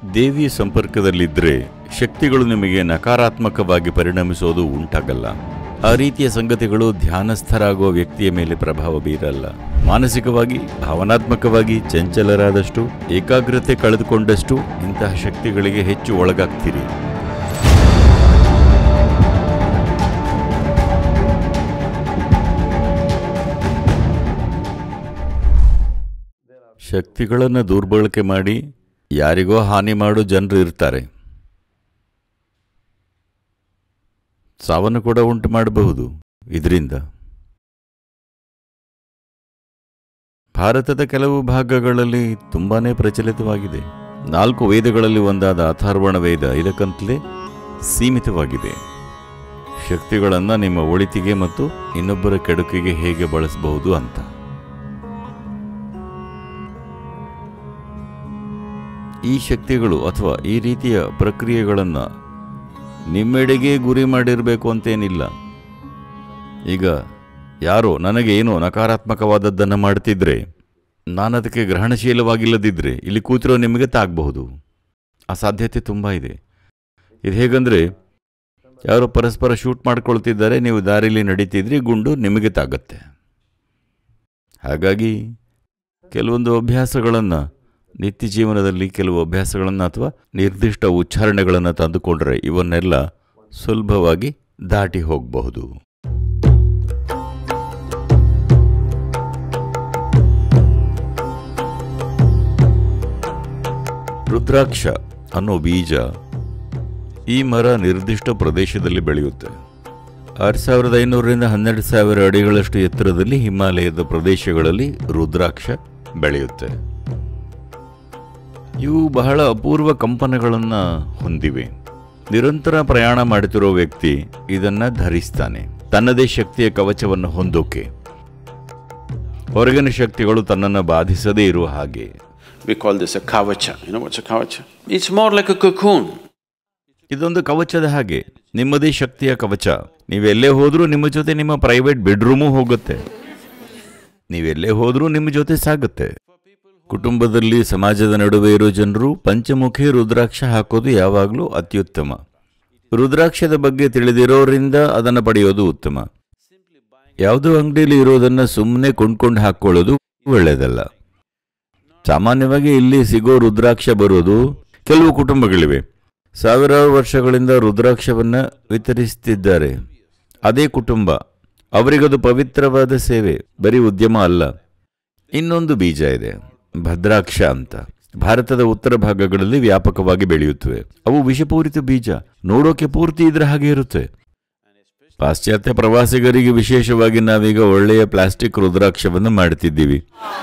ದೇವಿಯ ಸಂಪರ್ಕದಲ್ಲಿದ್ದರೆ ಶಕ್ತಿಗಳು ನಿಮಗೆ ನಕಾರಾತ್ಮಕವಾಗಿ ಪರಿಣಮಿಸೋದು ಉಂಟಾಗಲ್ಲ ಆ ರೀತಿಯ ಸಂಗತಿಗಳು ಧ್ಯಾನಸ್ಥರಾಗುವ ವ್ಯಕ್ತಿಯ ಮೇಲೆ ಪ್ರಭಾವ ಬೀರಲ್ಲ ಮಾನಸಿಕವಾಗಿ ಭಾವನಾತ್ಮಕವಾಗಿ ಚಂಚಲರಾದಷ್ಟು ಏಕಾಗ್ರತೆ ಕಳೆದುಕೊಂಡಷ್ಟು ಇಂತಹ ಶಕ್ತಿಗಳಿಗೆ ಹೆಚ್ಚು ಒಳಗಾಗ್ತೀರಿ ಶಕ್ತಿಗಳನ್ನು ದುರ್ಬಳಕೆ ಮಾಡಿ ಯಾರಿಗೋ ಹಾನಿ ಮಾಡೋ ಜನರು ಇರ್ತಾರೆ ಸಾವನ್ನು ಕೂಡ ಉಂಟು ಮಾಡಬಹುದು ಇದರಿಂದ ಭಾರತದ ಕೆಲವು ಭಾಗಗಳಲ್ಲಿ ತುಂಬಾನೇ ಪ್ರಚಲಿತವಾಗಿದೆ ನಾಲ್ಕು ವೇದಗಳಲ್ಲಿ ಒಂದಾದ ಅಥರ್ವಣ ವೇದ ಇದಕ್ಕಂತಲೇ ಸೀಮಿತವಾಗಿದೆ ಶಕ್ತಿಗಳನ್ನು ನಿಮ್ಮ ಒಳಿತಿಗೆ ಮತ್ತು ಇನ್ನೊಬ್ಬರ ಕೆಡುಕಿಗೆ ಹೇಗೆ ಬಳಸಬಹುದು ಅಂತ ಈ ಶಕ್ತಿಗಳು ಅಥವಾ ಈ ರೀತಿಯ ಪ್ರಕ್ರಿಯೆಗಳನ್ನು ನಿಮ್ಮೆಡೆಗೆ ಗುರಿ ಮಾಡಿರಬೇಕು ಅಂತೇನಿಲ್ಲ ಈಗ ಯಾರೋ ನನಗೆ ಏನೋ ನಕಾರಾತ್ಮಕವಾದದ್ದನ್ನು ಮಾಡ್ತಿದ್ರೆ ನಾನು ಅದಕ್ಕೆ ಗ್ರಹಣಶೀಲವಾಗಿಲ್ಲದಿದ್ದರೆ ಇಲ್ಲಿ ಕೂತಿರೋ ನಿಮಗೆ ತಾಗಬಹುದು ಆ ಸಾಧ್ಯತೆ ತುಂಬ ಇದೆ ಇದು ಹೇಗಂದರೆ ಯಾರೋ ಪರಸ್ಪರ ಶೂಟ್ ಮಾಡ್ಕೊಳ್ತಿದ್ದಾರೆ ನೀವು ದಾರಿಲಿ ನಡೀತಿದ್ರಿ ಗುಂಡು ನಿಮಗೆ ತಾಗತ್ತೆ ಹಾಗಾಗಿ ಕೆಲವೊಂದು ಅಭ್ಯಾಸಗಳನ್ನು ನಿತ್ಯ ಜೀವನದಲ್ಲಿ ಕೆಲವು ಅಭ್ಯಾಸಗಳನ್ನು ಅಥವಾ ನಿರ್ದಿಷ್ಟ ಉಚ್ಚಾರಣೆಗಳನ್ನು ತಂದುಕೊಂಡ್ರೆ ಇವನ್ನೆಲ್ಲ ಸುಲಭವಾಗಿ ದಾಟಿ ಹೋಗಬಹುದು ರುದ್ರಾಕ್ಷ ಅನ್ನೋ ಬೀಜ ಈ ಮರ ನಿರ್ದಿಷ್ಟ ಪ್ರದೇಶದಲ್ಲಿ ಬೆಳೆಯುತ್ತೆ ಆರು ಸಾವಿರದ ಐನೂರರಿಂದ ಹನ್ನೆರಡು ಸಾವಿರ ಅಡಿಗಳಷ್ಟು ಎತ್ತರದಲ್ಲಿ ಹಿಮಾಲಯದ ಪ್ರದೇಶಗಳಲ್ಲಿ ರುದ್ರಾಕ್ಷ ಬೆಳೆಯುತ್ತೆ ಇವು ಬಹಳ ಅಪೂರ್ವ ಕಂಪನಗಳನ್ನು ಹೊಂದಿವೆ ನಿರಂತರ ಪ್ರಯಾಣ ಮಾಡುತ್ತಿರೋ ವ್ಯಕ್ತಿ ಇದನ್ನ ಧರಿಸ್ತಾನೆ ತನ್ನದೇ ಶಕ್ತಿಯ ಕವಚವನ್ನು ಹೊಂದೋಕೆ ಹೊರಗಿನ ಶಕ್ತಿಗಳು ತನ್ನನ್ನು ಬಾಧಿಸದೇ ಇರುವ ಹಾಗೆ We call this a kavacha. You know what's a kavacha? It's more like a cocoon. ಇದೊಂದು ಕವಚದ ಹಾಗೆ ನಿಮ್ಮದೇ ಶಕ್ತಿಯ ಕವಚ ನೀವೆಲ್ಲೇ ಹೋದ್ರೂ ನಿಮ್ಮ ಜೊತೆ ನಿಮ್ಮ ಪ್ರೈವೇಟ್ ಬೆಡ್ರೂಮು ಹೋಗುತ್ತೆ ನೀವೆಲ್ಲೇ ಹೋದ್ರೂ ನಿಮ್ಮ ಜೊತೆ ಸಾಗುತ್ತೆ ಕುಟುಂಬದಲ್ಲಿ ಸಮಾಜದ ನಡುವೆ ಇರೋ ಜನರು ಪಂಚಮುಖಿ ರುದ್ರಾಕ್ಷ ಹಾಕೋದು ಯಾವಾಗಲೂ ಅತ್ಯುತ್ತಮ ರುದ್ರಾಕ್ಷದ ಬಗ್ಗೆ ತಿಳಿದಿರೋರಿಂದ ಅದನ್ನು ಪಡೆಯೋದು ಉತ್ತಮ ಯಾವುದೋ ಅಂಗಡಿಯಲ್ಲಿ ಇರೋದನ್ನ ಸುಮ್ಮನೆ ಕೊಂಡ್ಕೊಂಡು ಹಾಕ್ಕೊಳ್ಳೋದು ಒಳ್ಳೆಯದಲ್ಲ ಸಾಮಾನ್ಯವಾಗಿ ಇಲ್ಲಿ ಸಿಗೋ ರುದ್ರಾಕ್ಷ ಬರೋದು ಕೆಲವು ಕುಟುಂಬಗಳಿವೆ ಸಾವಿರಾರು ವರ್ಷಗಳಿಂದ ರುದ್ರಾಕ್ಷವನ್ನ ವಿತರಿಸುತ್ತಿದ್ದಾರೆ ಅದೇ ಕುಟುಂಬ ಅವರಿಗದು ಪವಿತ್ರವಾದ ಸೇವೆ ಬರೀ ಉದ್ಯಮ ಅಲ್ಲ ಇನ್ನೊಂದು ಬೀಜ ಇದೆ ಭದ್ರಾಕ್ಷ ಅಂತ ಭಾರತದ ಉತ್ತರ ಭಾಗಗಳಲ್ಲಿ ವ್ಯಾಪಕವಾಗಿ ಬೆಳೆಯುತ್ತವೆ ಅವು ವಿಷಪೂರಿತ ಬೀಜ ನೋಡೋಕೆ ಪೂರ್ತಿ ಇದ್ರ ಹಾಗೆ ಇರುತ್ತೆ ಪಾಶ್ಚಾತ್ಯ ಪ್ರವಾಸಿಗರಿಗೆ ವಿಶೇಷವಾಗಿ ನಾವೀಗ ಒಳ್ಳೆಯ ಪ್ಲಾಸ್ಟಿಕ್ ರುದ್ರಾಕ್ಷವನ್ನು ಮಾಡ್ತಿದ್ದೀವಿ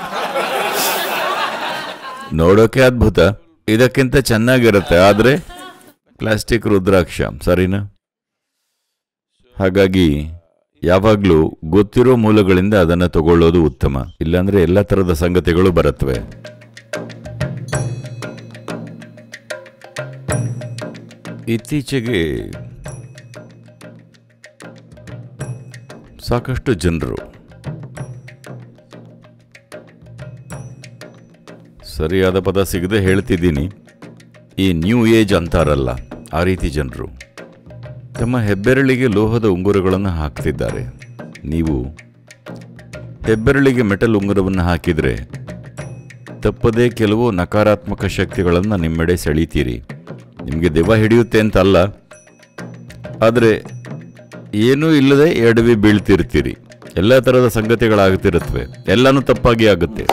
ನೋಡೋಕೆ ಅದ್ಭುತ ಇದಕ್ಕಿಂತ ಚೆನ್ನಾಗಿರುತ್ತೆ ಆದರೆ ಪ್ಲಾಸ್ಟಿಕ್ ರುದ್ರಾಕ್ಷ ಸರಿನಾ ಹಾಗಾಗಿ ಯಾವಾಗಲೂ ಗೊತ್ತಿರೋ ಮೂಲಗಳಿಂದ ಅದನ್ನು ತಗೊಳ್ಳೋದು ಉತ್ತಮ ಇಲ್ಲಾಂದ್ರೆ ಎಲ್ಲ ಥರದ ಸಂಗತಿಗಳು ಬರುತ್ತವೆ ಇತ್ತೀಚೆಗೆ ಸಾಕಷ್ಟು ಜನರು ಸರಿಯಾದ ಪದ ಸಿಗದೆ ಹೇಳ್ತಿದ್ದೀನಿ ಈ ನ್ಯೂ ಏಜ್ ಅಂತಾರಲ್ಲ ಆ ರೀತಿ ಜನರು ತಮ್ಮ ಹೆಬ್ಬೆರಳಿಗೆ ಲೋಹದ ಉಂಗುರಗಳನ್ನು ಹಾಕ್ತಿದ್ದಾರೆ ನೀವು ಹೆಬ್ಬೆರಳಿಗೆ ಮೆಟಲ್ ಉಂಗುರವನ್ನು ಹಾಕಿದರೆ ತಪ್ಪದೇ ಕೆಲವು ನಕಾರಾತ್ಮಕ ಶಕ್ತಿಗಳನ್ನು ನಿಮ್ಮೆಡೆ ಸೆಳೀತೀರಿ ನಿಮಗೆ ದೆವ್ವ ಹಿಡಿಯುತ್ತೆ ಅಂತ ಅಲ್ಲ ಆದರೆ ಏನೂ ಇಲ್ಲದೆ ಎಡವಿ ಬೀಳ್ತಿರ್ತೀರಿ ಎಲ್ಲ ಥರದ ಸಂಗತಿಗಳಾಗ್ತಿರುತ್ತವೆ ಎಲ್ಲನೂ ತಪ್ಪಾಗಿ ಆಗುತ್ತೆ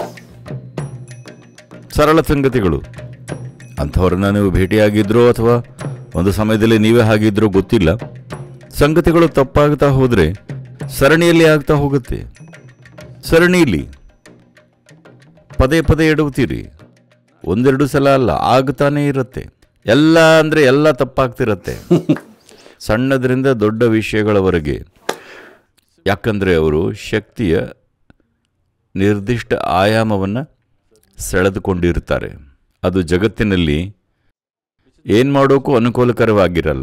ಸರಳ ಸಂಗತಿಗಳು ಅಂಥವ್ರನ್ನ ನೀವು ಭೇಟಿಯಾಗಿದ್ರೋ ಅಥವಾ ಒಂದು ಸಮಯದಲ್ಲಿ ನೀವೇ ಹಾಗಿದ್ರೋ ಗೊತ್ತಿಲ್ಲ ಸಂಗತಿಗಳು ತಪ್ಪಾಗ್ತಾ ಹೋದ್ರೆ ಸರಣಿಯಲ್ಲಿ ಆಗ್ತಾ ಹೋಗುತ್ತೆ ಸರಣಿಯಲ್ಲಿ ಪದೇ ಪದೇ ಎಡುತ್ತೀರಿ ಒಂದೆರಡು ಸಲ ಅಲ್ಲ ಆಗ್ತಾನೇ ಇರುತ್ತೆ ಎಲ್ಲ ಅಂದ್ರೆ ಎಲ್ಲ ತಪ್ಪಾಗ್ತಿರತ್ತೆ ಸಣ್ಣದರಿಂದ ದೊಡ್ಡ ವಿಷಯಗಳವರೆಗೆ ಯಾಕಂದ್ರೆ ಅವರು ಶಕ್ತಿಯ ನಿರ್ದಿಷ್ಟ ಆಯಾಮವನ್ನು ಸೆಳೆದುಕೊಂಡಿರ್ತಾರೆ ಅದು ಜಗತ್ತಿನಲ್ಲಿ ಏನು ಮಾಡೋಕ್ಕೂ ಅನುಕೂಲಕರವಾಗಿರಲ್ಲ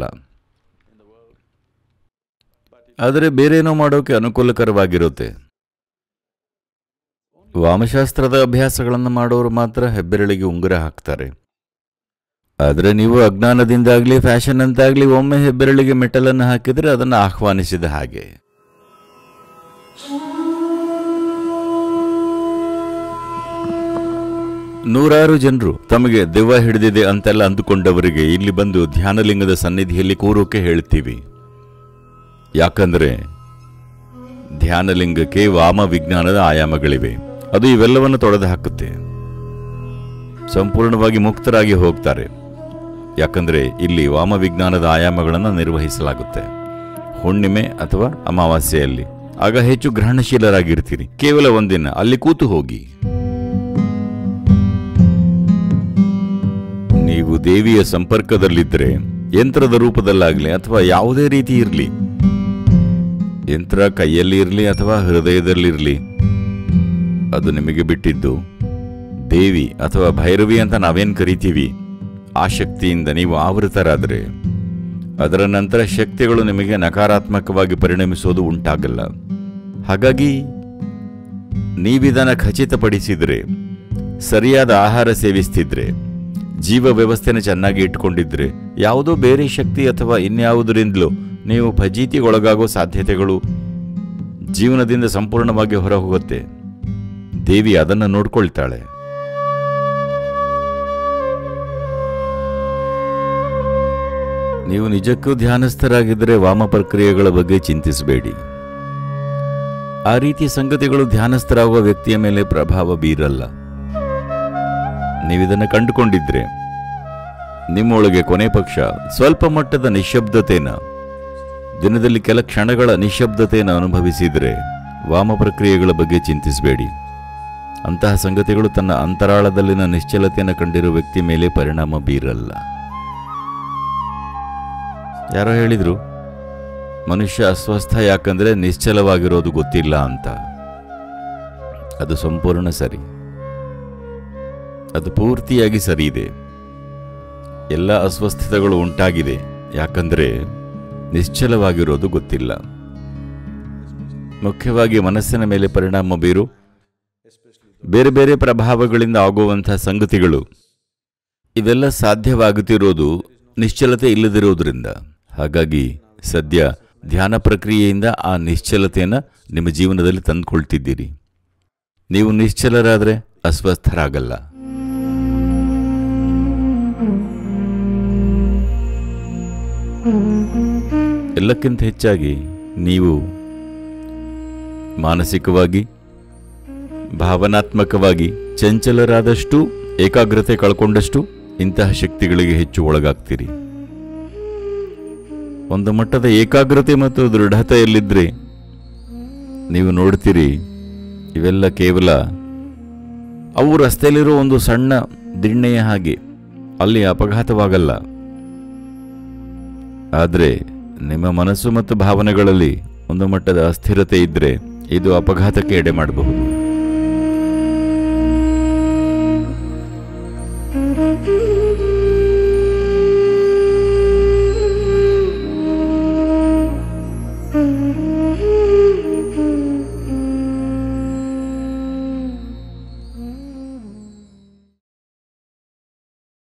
ಆದರೆ ಬೇರೇನೋ ಮಾಡೋಕೆ ಅನುಕೂಲಕರವಾಗಿರುತ್ತೆ ವಾಮಶಾಸ್ತ್ರದ ಅಭ್ಯಾಸಗಳನ್ನು ಮಾಡೋರು ಮಾತ್ರ ಹೆಬ್ಬೆರಳಿಗೆ ಉಂಗುರ ಹಾಕ್ತಾರೆ ಆದರೆ ನೀವು ಅಜ್ಞಾನದಿಂದಾಗ್ಲಿ ಫ್ಯಾಷನ್ ಅಂತಾಗ್ಲಿ ಒಮ್ಮೆ ಹೆಬ್ಬೆರಳಿಗೆ ಮೆಟಲನ್ನು ಹಾಕಿದರೆ ಅದನ್ನು ಆಹ್ವಾನಿಸಿದ ಹಾಗೆ ನೂರಾರು ಜನರು ತಮಗೆ ದೆವ್ವ ಹಿಡಿದಿದೆ ಅಂತೆಲ್ಲ ಅಂದುಕೊಂಡವರಿಗೆ ಇಲ್ಲಿ ಬಂದು ಧ್ಯಾನಲಿಂಗದ ಸನ್ನಿಧಿಯಲ್ಲಿ ಕೂರೋಕೆ ಹೇಳ್ತೀವಿ ಯಾಕಂದ್ರೆ ಧ್ಯಾನಲಿಂಗಕ್ಕೆ ವಾಮ ವಿಜ್ಞಾನದ ಆಯಾಮಗಳಿವೆ ಅದು ಇವೆಲ್ಲವನ್ನು ತೊಡೆದು ಹಾಕುತ್ತೆ ಸಂಪೂರ್ಣವಾಗಿ ಮುಕ್ತರಾಗಿ ಹೋಗ್ತಾರೆ ಯಾಕಂದ್ರೆ ಇಲ್ಲಿ ವಾಮ ವಿಜ್ಞಾನದ ಆಯಾಮಗಳನ್ನು ನಿರ್ವಹಿಸಲಾಗುತ್ತೆ ಹುಣ್ಣಿಮೆ ಅಥವಾ ಅಮಾವಾಸ್ಯೆಯಲ್ಲಿ ಆಗ ಹೆಚ್ಚು ಗ್ರಹಣಶೀಲರಾಗಿರ್ತೀರಿ ಕೇವಲ ಒಂದಿನ ಅಲ್ಲಿ ಕೂತು ಹೋಗಿ ನೀವು ದೇವಿಯ ಸಂಪರ್ಕದಲ್ಲಿದ್ದರೆ ಯಂತ್ರದ ರೂಪದಲ್ಲಾಗ್ಲಿ ಅಥವಾ ಯಾವುದೇ ರೀತಿ ಇರಲಿ ಯಂತ್ರ ಕೈಯಲ್ಲಿ ಇರಲಿ ಅಥವಾ ಹೃದಯದಲ್ಲಿರಲಿ ಅದು ನಿಮಗೆ ಬಿಟ್ಟಿದ್ದು ದೇವಿ ಅಥವಾ ಭೈರವಿ ಅಂತ ನಾವೇನ್ ಕರಿತೀವಿ ಆ ಶಕ್ತಿಯಿಂದ ನೀವು ಆವೃತರಾದರೆ ಅದರ ನಂತರ ಶಕ್ತಿಗಳು ನಿಮಗೆ ನಕಾರಾತ್ಮಕವಾಗಿ ಪರಿಣಮಿಸೋದು ಉಂಟಾಗಲ್ಲ ಹಾಗಾಗಿ ನೀವಿದನ್ನು ಖಚಿತಪಡಿಸಿದ್ರೆ ಸರಿಯಾದ ಆಹಾರ ಸೇವಿಸ್ತಿದ್ರೆ ಜೀವ ವ್ಯವಸ್ಥೆನ ಚೆನ್ನಾಗಿ ಇಟ್ಕೊಂಡಿದ್ರೆ ಯಾವುದೋ ಬೇರೆ ಶಕ್ತಿ ಅಥವಾ ಇನ್ಯಾವುದರಿಂದಲೂ ನೀವು ಫಜೀತಿಗೊಳಗಾಗೋ ಸಾಧ್ಯತೆಗಳು ಜೀವನದಿಂದ ಸಂಪೂರ್ಣವಾಗಿ ಹೊರ ಹೋಗುತ್ತೆ ದೇವಿ ಅದನ್ನು ನೋಡ್ಕೊಳ್ತಾಳೆ ನೀವು ನಿಜಕ್ಕೂ ಧ್ಯಾನಸ್ಥರಾಗಿದ್ದರೆ ವಾಮ ಪ್ರಕ್ರಿಯೆಗಳ ಬಗ್ಗೆ ಚಿಂತಿಸಬೇಡಿ ಆ ರೀತಿಯ ಸಂಗತಿಗಳು ಧ್ಯಾನಸ್ಥರಾಗುವ ವ್ಯಕ್ತಿಯ ಮೇಲೆ ಪ್ರಭಾವ ಬೀರಲ್ಲ ನೀವಿದನ್ನು ಕಂಡುಕೊಂಡಿದ್ರೆ ನಿಮ್ಮೊಳಗೆ ಕೊನೆ ಪಕ್ಷ ಸ್ವಲ್ಪ ಮಟ್ಟದ ನಿಶ್ಶಬ್ದತೆನ ದಿನದಲ್ಲಿ ಕೆಲ ಕ್ಷಣಗಳ ನಿಶ್ಶಬ್ದತೆಯನ್ನು ಅನುಭವಿಸಿದರೆ ವಾಮ ಪ್ರಕ್ರಿಯೆಗಳ ಬಗ್ಗೆ ಚಿಂತಿಸಬೇಡಿ ಅಂತಹ ಸಂಗತಿಗಳು ತನ್ನ ಅಂತರಾಳದಲ್ಲಿನ ನಿಶ್ಚಲತೆಯನ್ನು ಕಂಡಿರುವ ವ್ಯಕ್ತಿ ಮೇಲೆ ಪರಿಣಾಮ ಬೀರಲ್ಲ ಯಾರೋ ಹೇಳಿದ್ರು ಮನುಷ್ಯ ಅಸ್ವಸ್ಥ ಯಾಕಂದ್ರೆ ನಿಶ್ಚಲವಾಗಿರೋದು ಗೊತ್ತಿಲ್ಲ ಅಂತ ಅದು ಸಂಪೂರ್ಣ ಸರಿ ಅದು ಪೂರ್ತಿಯಾಗಿ ಸರಿ ಇದೆ ಎಲ್ಲ ಅಸ್ವಸ್ಥತೆಗಳು ಉಂಟಾಗಿದೆ ಯಾಕಂದ್ರೆ ನಿಶ್ಚಲವಾಗಿರೋದು ಗೊತ್ತಿಲ್ಲ ಮುಖ್ಯವಾಗಿ ಮನಸ್ಸಿನ ಮೇಲೆ ಪರಿಣಾಮ ಬೀರು ಬೇರೆ ಬೇರೆ ಪ್ರಭಾವಗಳಿಂದ ಆಗುವಂತಹ ಸಂಗತಿಗಳು ಇವೆಲ್ಲ ಸಾಧ್ಯವಾಗುತ್ತಿರೋದು ನಿಶ್ಚಲತೆ ಇಲ್ಲದಿರೋದ್ರಿಂದ ಹಾಗಾಗಿ ಸದ್ಯ ಧ್ಯಾನ ಪ್ರಕ್ರಿಯೆಯಿಂದ ಆ ನಿಶ್ಚಲತೆಯನ್ನು ನಿಮ್ಮ ಜೀವನದಲ್ಲಿ ತಂದುಕೊಳ್ತಿದ್ದೀರಿ ನೀವು ನಿಶ್ಚಲರಾದರೆ ಅಸ್ವಸ್ಥರಾಗಲ್ಲ ಎಲ್ಲಕ್ಕಿಂತ ಹೆಚ್ಚಾಗಿ ನೀವು ಮಾನಸಿಕವಾಗಿ ಭಾವನಾತ್ಮಕವಾಗಿ ಚಂಚಲರಾದಷ್ಟು ಏಕಾಗ್ರತೆ ಕಳ್ಕೊಂಡಷ್ಟು ಇಂತಹ ಶಕ್ತಿಗಳಿಗೆ ಹೆಚ್ಚು ಒಳಗಾಗ್ತೀರಿ ಒಂದು ಮಟ್ಟದ ಏಕಾಗ್ರತೆ ಮತ್ತು ದೃಢತೆಯಲ್ಲಿದ್ದರೆ ನೀವು ನೋಡ್ತೀರಿ ಇವೆಲ್ಲ ಕೇವಲ ಅವು ರಸ್ತೆಯಲ್ಲಿರೋ ಒಂದು ಸಣ್ಣ ದಿಣ್ಣೆಯ ಹಾಗೆ ಅಲ್ಲಿ ಅಪಘಾತವಾಗಲ್ಲ ಆದರೆ ನಿಮ್ಮ ಮನಸ್ಸು ಮತ್ತು ಭಾವನೆಗಳಲ್ಲಿ ಒಂದು ಮಟ್ಟದ ಅಸ್ಥಿರತೆ ಇದ್ದರೆ ಇದು ಅಪಘಾತಕ್ಕೆ ಎಡೆ ಮಾಡಬಹುದು